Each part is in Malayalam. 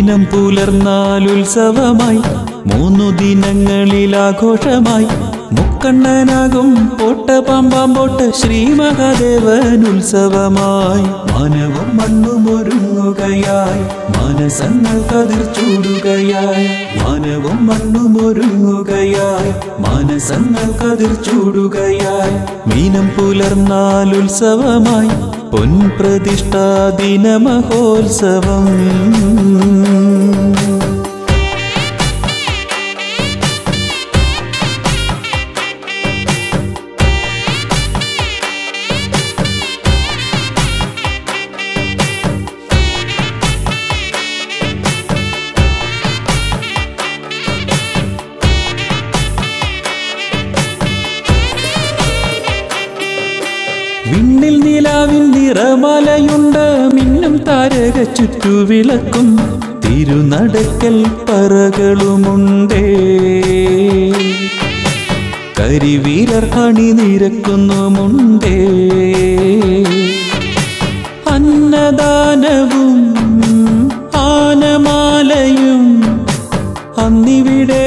മീനം പുലർന്നാൽ ഉത്സവമായി മൂന്നു ദിനങ്ങളിൽ ആഘോഷമായി മുക്കണ്ണനാകും പോട്ട പാമ്പാം പോട്ട് ശ്രീ മഹാദേവൻ ഉത്സവമായി മനവും മണ്ണും ഒരുങ്ങുകയായി മനസ്സങ്ങൾ കതിർ ചൂടുകയായി മനവും മണ്ണും ഒരുങ്ങുകയായി മനസ്സങ്ങൾ കതിർ ചൂടുകയായി മീനം പുലർന്നാൽ ഉത്സവമായി പൊൻപ്രതിഷ്ഠാ ദിന മഹോത്സവം വിണ്ണിൽ നിലാവിൻ നിറമലയുണ്ട് മിന്നും താരക ചുറ്റുവിളക്കും തിരുനടക്കൽ പറകളുമുണ്ടേ കരിവീരർ അണിനിരക്കുന്നുമുണ്ടേ അന്നദാനവും ആനമാലയും അന്നിവിടെ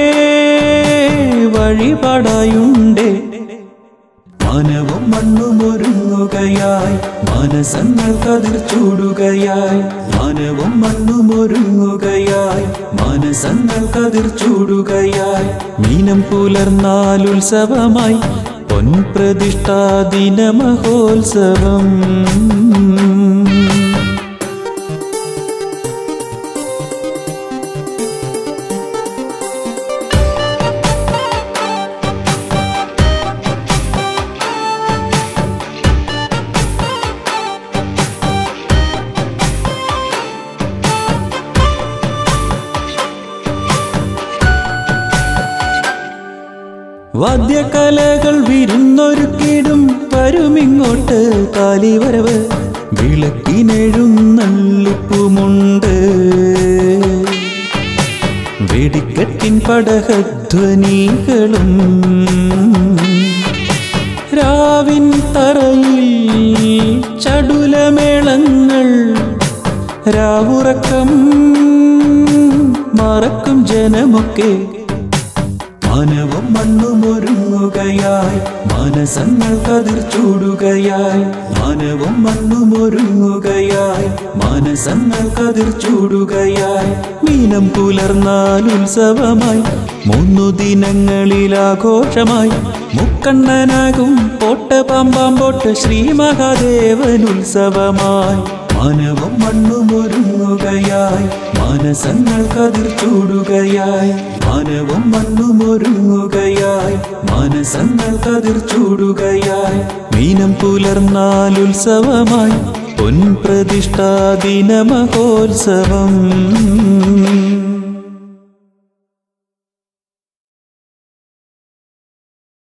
വഴിപാടായുണ്ടേ മനവും മണ്ണും ഒരുങ്ങുകയായി മനസ്സങ്ങൾ കതിർ ചൂടുകയായി മനവും മണ്ണും ഒരുങ്ങുകയായി മനസ്സങ്ങൾ കതിർ ചൂടുകയായി മീനം പുലർന്നാൽ ഉത്സവമായി പൊൻപ്രതിഷ്ഠാ ദിന മഹോത്സവം വാദ്യകലകൾ വിരുന്നൊരുക്കിടും വരുമിങ്ങോട്ട് കാലിവരവ് വിളക്കിനെഴുന്നള്ളിപ്പുമുണ്ട് വെടിക്കെട്ടിൻ പടഹധ്വനികളും രാവിൻ തറയിൽ ചടുലമേളങ്ങൾ രാവുറക്കം മറക്കും ജനമൊക്കെ മനവും മണ്ണും ഒരുങ്ങുകയായി മനസ്സങ്ങൾ കതിർ ചൂടുകയായി മനവും മണ്ണും ഒരുങ്ങുകയായി മനസ്സങ്ങൾ കതിർ ചൂടുകയായി മീനം പുലർന്നാൽ ഉത്സവമായി മൂന്നു ദിനങ്ങളിൽ ആഘോഷമായി മുക്കണ്ണനാകും പോട്ട പാമ്പാം പോട്ട് ശ്രീ മഹാദേവൻ ഉത്സവമായി മനവും മണ്ണും ഒരുങ്ങുകയായി മനസ്സങ്ങൾ കതിർ ചൂടുകയായി മനവും മണ്ണും ഒരുങ്ങുകയായി മനസ്സങ്ങൾ കതിർ ചൂടുകയായി മീനം പുലർന്നാൽ ഉത്സവമായി പൊൻപ്രതിഷ്ഠാ ദിന മഹോത്സവം